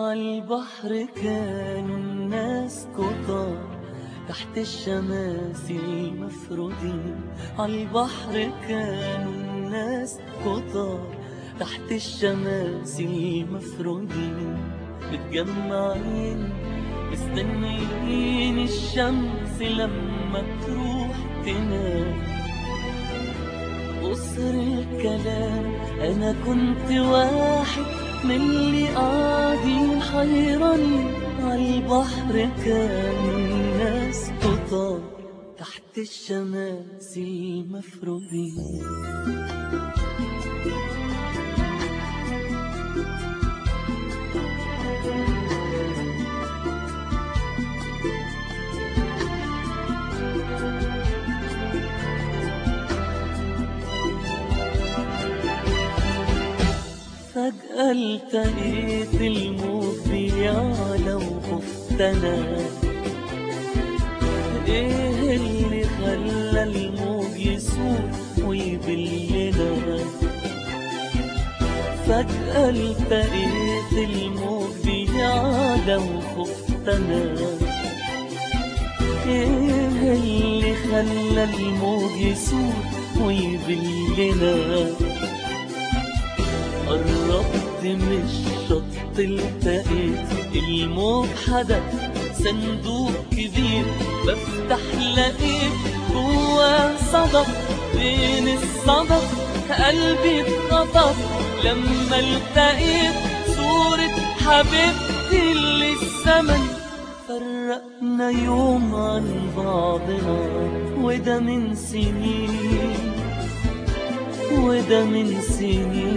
عالبحر كانوا الناس كتار تحت الشماس المفرودين عالبحر كانوا الناس كتار تحت الشماس المفرودين متجمعين مستنيين الشمس لما تروح تنام قصر الكلام انا كنت واحد من اللي قاعدين حيرانين عالبحر كانوا الناس كتار تحت الشماس المفروضين فجأة التقيت الموج بيعلى وخفت انا ايه اللي خلى الموج يسوق ويبلنا فجأة التقيت الموج بيعلى وخفت انا ايه اللي خلى الموج يسوق ويبلنا قربت من الشط التقيت الموج حدث صندوق كبير بفتح لقيت جواه صدف بين الصدف قلبي اتخطف لما التقيت صورة حبيبتي اللي الزمن فرقنا يوم عن بعضنا وده من سنين وده من سنين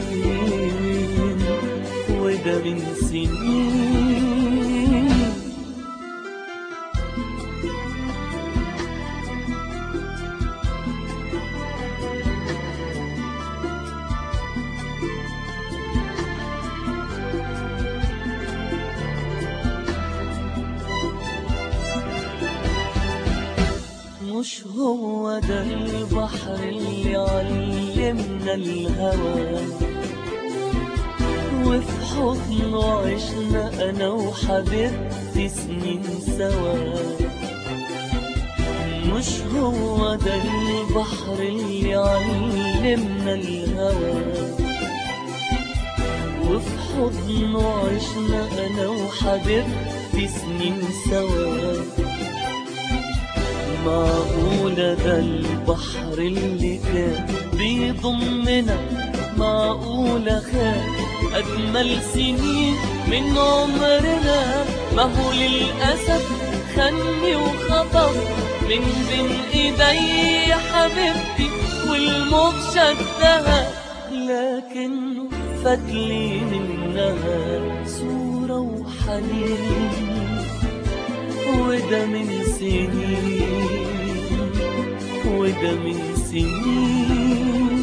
وده من سنين مش هو ده البحر اللي علمنا الهوى وفي حضنه عشنا انا وحبيبتي سنين سوا مش هو ده البحر اللي علمنا الهوى وفي حضنه عشنا انا وحبيبتي سنين سوا معقولة ده البحر اللي كان بيضمنا معقولة خان أجمل سنين من عمرنا ما هو للأسف خني وخطف من بين إيدي حبيبتي والموج شدها لكنه فاتلي منها صورة وحنين وده من سنين وده من سنين